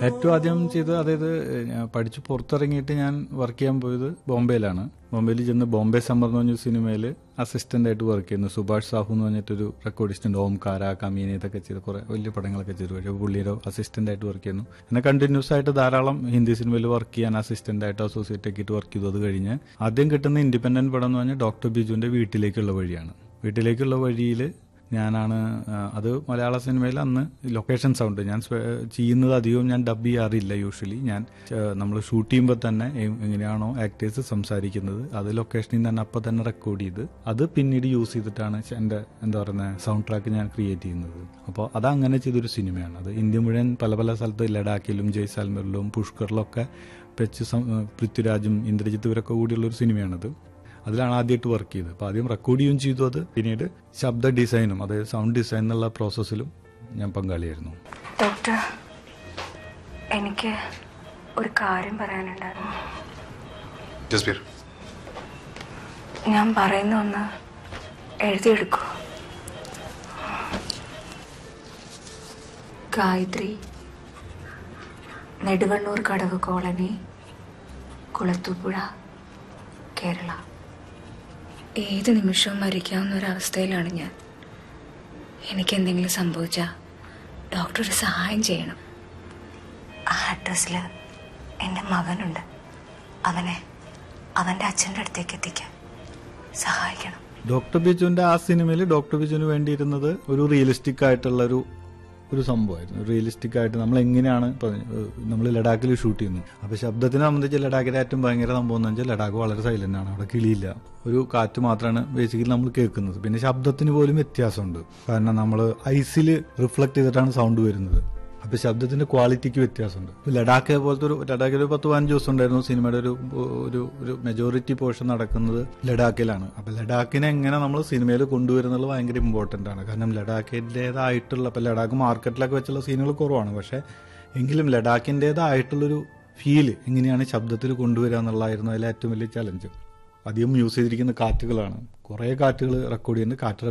ഏറ്റവും ആദ്യം ചെയ്തത് അതായത് ഞാൻ പഠിച്ച് പുറത്തിറങ്ങിയിട്ട് ഞാൻ വർക്ക് ചെയ്യാൻ പോയത് ബോംബെയിലാണ് ബോംബെയിൽ ചെന്ന് ബോംബെ സമ്മർ എന്ന് പറഞ്ഞ സിനിമയിൽ അസിസ്റ്റന്റ് ആയിട്ട് വർക്ക് ചെയ്യുന്നു സുഭാഷ് സാഹു എന്ന് പറഞ്ഞിട്ടൊരു റെക്കോർഡിസ്റ്റ് ഉണ്ട് ഓംകാര കമീനി ഇതൊക്കെ ചെയ്ത് കുറെ വലിയ പടങ്ങളൊക്കെ ചെയ്തു പക്ഷേ പുള്ളിയുടെ അസിസ്റ്റന്റ് ആയിട്ട് വർക്ക് ചെയ്യുന്നു എന്നെ കണ്ടിന്യൂസ് ആയിട്ട് ധാരാളം ഹിന്ദി സിനിമയിൽ വർക്ക് ചെയ്യാൻ അസിസ്റ്റന്റ് ആയിട്ട് അസോസിയേറ്റ് ആക്കിയിട്ട് വർക്ക് ചെയ്തു അത് കഴിഞ്ഞ് ആദ്യം കിട്ടുന്ന ഇൻഡിപെൻഡന്റ് പടം എന്ന് പറഞ്ഞാൽ ഡോക്ടർ ബിജുവിന്റെ വീട്ടിലേക്കുള്ള വഴിയാണ് വീട്ടിലേക്കുള്ള വഴിയിൽ ഞാനാണ് ആ, അത് മലയാള സിനിമയിൽ അന്ന് ലൊക്കേഷൻ സൗണ്ട് ഞാൻ സ്വ- ചെയ്യുന്നത് അധികവും ഞാൻ ഡബ് ചെയ്യാറില്ല യൂഷ്വലി ഞാൻ നമ്മൾ ഷൂട്ട് ചെയ്യുമ്പോൾ തന്നെ എ- എങ്ങനെയാണോ ആക്ടേഴ്സ് സംസാരിക്കുന്നത് അത് ലൊക്കേഷനിൽ നിന്ന് തന്നെ അപ്പം തന്നെ റെക്കോർഡ് ചെയ്ത് അത് പിന്നീട് യൂസ് ചെയ്തിട്ടാണ് ച- എൻ്റെ എന്താ പറയുന്നത് സൗണ്ട് ട്രാക്ക് ഞാൻ ക്രിയേറ്റ് ചെയ്യുന്നത് അപ്പോൾ അത് അങ്ങനെ ചെയ്തൊരു സിനിമയാണ് അത് ഇന്ത്യ മുഴുവൻ പല പല സ്ഥലത്ത് ലഡാക്കിലും ജയ്സാൽമറിലും പുഷ്കറിലും ഒക്കെ വെച്ച് സം- പൃഥ്വിരാജും ഇന്ദ്രജിത്ത് ഇവരൊക്കെ കൂടിയുള്ള ഒരു സിനിമയാണത് അതിലാണ് ആദ്യമായിട്ട് വർക്ക് ചെയ്തത് അപ്പോൾ ആദ്യം റെക്കോർഡ് ചെയ്യുകയും ചെയ്തു അത് പിന്നീട് ശബ്ദ ഡിസൈനും അതായത് സൗണ്ട് ഡിസൈൻ എന്നുള്ള പ്രോസസ്സിലും ഞാൻ പങ്കാളിയായിരുന്നു ഡോക്ടർ എനിക്ക് ഒരു കാര്യം പറയാനുണ്ടായിരുന്നു ജസ്ബീർ ഞാൻ പറയുന്ന ഒന്ന് എഴുതിയെടുക്കൂ ഗായത്രി നെടുവണ്ണൂർ കടവ് കോളനി കുളത്തൂപ്പുഴ കേരള ഏത് നിമിഷവും മരിക്കാവുന്ന ഒരവസ്ഥയിലാണ് ഞാൻ എനിക്ക് എന്തെങ്കിലും സംഭവിച്ചാൽ ഡോക്ടർ ഒരു സഹായം ചെയ്യണം ആ അഡ്രസ്സിൽ എൻ്റെ മകനുണ്ട് അവനെ അവൻ്റെ അച്ഛൻ്റെ അടുത്തേക്ക് എത്തിക്കാൻ സഹായിക്കണം ഡോക്ടർ ബിജുവിന്റെ ആ സിനിമയിൽ ഡോക്ടർ ബിജുവിന് വേണ്ടിയിരുന്നത് ഒരു റിയലിസ്റ്റിക് ആയിട്ടുള്ള ഒരു ഒരു സംഭവമായിരുന്നു റിയലിസ്റ്റിക് ആയിട്ട് നമ്മൾ എങ്ങനെയാണ് നമ്മൾ ലഡാക്കിൽ ഷൂട്ട് ചെയ്യുന്നു അപ്പൊ ശബ്ദത്തിനെ സംബന്ധിച്ച് ലഡാക്കിലെ ഏറ്റവും ഭയങ്കര സംഭവം എന്ന് വെച്ചാൽ ലഡാക്ക് വളരെ സൈലന്റ് ആണ് അവിടെ കിളിയില്ല ഒരു കാറ്റ് മാത്രമാണ് ബേസിക്കലി നമ്മൾ കേൾക്കുന്നത് പിന്നെ ശബ്ദത്തിന് പോലും വ്യത്യാസമുണ്ട് കാരണം നമ്മൾ ഐസിൽ റിഫ്ലക്ട് ചെയ്തിട്ടാണ് സൗണ്ട് വരുന്നത് അപ്പൊ ശബ്ദത്തിന്റെ ക്വാളിറ്റിക്ക് വ്യത്യാസമുണ്ട് ഇപ്പൊ ലഡാക്ക് പോലത്തെ ഒരു ലഡാക്കിൽ ഒരു പത്ത് പതിനഞ്ച് ദിവസം ഉണ്ടായിരുന്നു സിനിമയുടെ ഒരു ഒരു ഒരു മെജോറിറ്റി പോർഷൻ നടക്കുന്നത് ലഡാക്കിലാണ് അപ്പൊ ലഡാക്കിനെ എങ്ങനെ നമ്മൾ സിനിമയിൽ കൊണ്ടുവരുന്നത് ഭയങ്കര ഇമ്പോർട്ടന്റ് ആണ് കാരണം ലഡാക്കിൻ്റെതായിട്ടുള്ള ഇപ്പൊ ലഡാക്ക് മാർക്കറ്റിലൊക്കെ വെച്ചുള്ള സീനുകൾ കുറവാണ് പക്ഷെ എങ്കിലും ലഡാക്കിൻ്റെതായിട്ടുള്ളൊരു ഫീല് എങ്ങനെയാണ് ശബ്ദത്തിൽ കൊണ്ടുവരിക എന്നുള്ളതായിരുന്നു അതിലെ ഏറ്റവും വലിയ ചലഞ്ച് അധികം യൂസ് ചെയ്തിരിക്കുന്ന കാറ്റുകളാണ് കുറേ കാറ്റുകൾ റെക്കോർഡ് ചെയ്യുന്നത് കാറ്റ്